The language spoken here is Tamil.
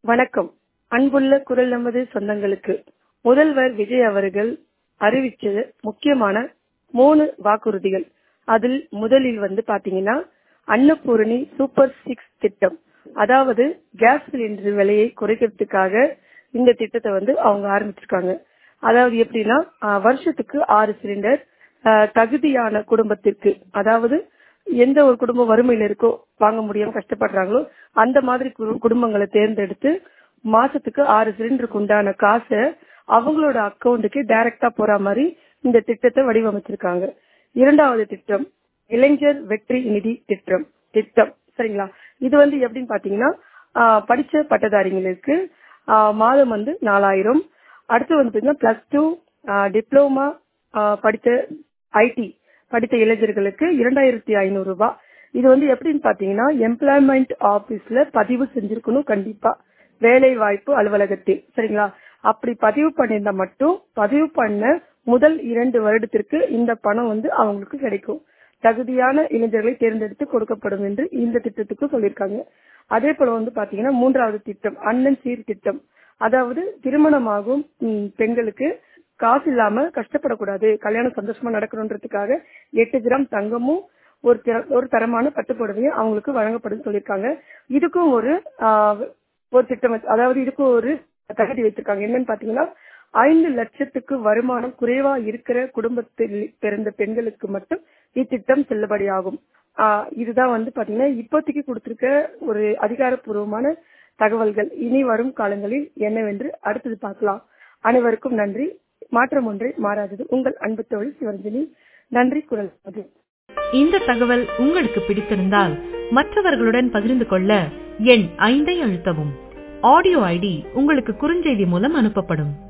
வணக்கம் அன்புள்ள குரல் நமது சொந்தங்களுக்கு முதல்வர் விஜய் அவர்கள் அறிவிச்ச முக்கியமான மூணு வாக்குறுதிகள் அதில் முதலில் வந்து பாத்தீங்கன்னா அன்னபூரணி சூப்பர் சிக்ஸ் திட்டம் அதாவது கேஸ் சிலிண்டர் விலையை குறைக்கிறதுக்காக இந்த திட்டத்தை வந்து அவங்க ஆரம்பிச்சிருக்காங்க அதாவது எப்படின்னா ஆஹ், வருஷத்துக்கு ஆறு சிலிண்டர் ஆஹ், தகுதியான குடும்பத்திற்கு அதாவது எந்த ஒரு குடும்பம் வறுமையில இருக்கோ வாங்க முடியாம கஷ்டப்படுறாங்களோ அந்த மாதிரி குடு- குடும்பங்களை தேர்ந்தெடுத்து மாசத்துக்கு ஆறு சிலிண்டருக்கு உண்டான காசை அவங்களோட அக்கௌண்ட்டுக்கு டைரக்டா போற மாதிரி இந்த திட்டத்தை வடிவமைச்சிருக்காங்க இரண்டாவது திட்டம் இளைஞர் வெற்றி நிதி திட்டம் திட்டம் சரிங்களா இது வந்து எப்படின்னு பாத்தீங்கன்னா ஆஹ், படிச்ச பட்டதாரிகளுக்கு ஆஹ், மாதம் வந்து நாலாயிரம் அடுத்து வந்து பாத்தீங்கன்னா பிளஸ் டூ டிப்ளோமா படித்த ஐடி படித்த இளைஞர்களுக்கு இரண்டாயிரத்தி ஐநூறு ரூபாய் இது வந்து எப்படின்னு பாத்தீங்கன்னா எம்ப்ளாய்மெண்ட் ஆபீஸ்ல பதிவு செஞ்சிருக்கணும் கண்டிப்பா வேலை வாய்ப்பு அலுவலகத்தில் சரிங்களா அப்படி பதிவு பண்ணியிருந்தா மட்டும் பதிவு பண்ண முதல் இரண்டு வருடத்திற்கு இந்த பணம் வந்து அவங்களுக்கு கிடைக்கும் தகுதியான இளைஞர்களை தேர்ந்தெடுத்து கொடுக்கப்படும் என்று இந்த திட்டத்துக்கு சொல்லியிருக்காங்க அதே போல வந்து பாத்தீங்கன்னா மூன்றாவது திட்டம் அண்ணன் சீர் திட்டம் அதாவது திருமணமாகும் ம், பெண்களுக்கு காசு இல்லாம கஷ்டப்படக்கூடாது கல்யாணம் சந்தோஷமா நடக்கணுன்றதுக்காக எட்டு கிராம் தங்கமும் ஒரு திற- ஒரு தரமான பட்டுப்புடவையும் அவங்களுக்கு வழங்கப்படும் சொல்லியிருக்காங்க இதுக்கும் ஒரு ஆஹ், ஒரு திட்டம் வச்சு- அதாவது இதுக்கும் ஒரு தகுதி வச்சிருக்காங்க என்னன்னு பாத்தீங்கன்னா ஐந்து லட்சத்துக்கு வருமானம் குறைவா இருக்கிற குடும்பத்தில் பிறந்த பெண்களுக்கு மட்டும் இத்திட்டம் செல்லுபடியாகும் ஆஹ், இதுதான் வந்து பாத்தீங்கன்னா இப்போதைக்கு கொடுத்திருக்க ஒரு அதிகாரப்பூர்வமான தகவல்கள் இனி வரும் காலங்களில் என்னவென்று அடுத்தது பார்க்கலாம் அனைவருக்கும் நன்றி மாற்றம் ஒன்றே மாறாதது உங்கள் அன்பு தோழி சிவரஞ்சனி நன்றி குரல் அது இந்த தகவல் உங்களுக்கு பிடித்திருந்தால் மற்றவர்களுடன் பகிர்ந்து கொள்ள எண் ஐந்தை அழுத்தவும் ஆடியோ ஐடி உங்களுக்கு குறுஞ்செய்தி மூலம் அனுப்பப்படும்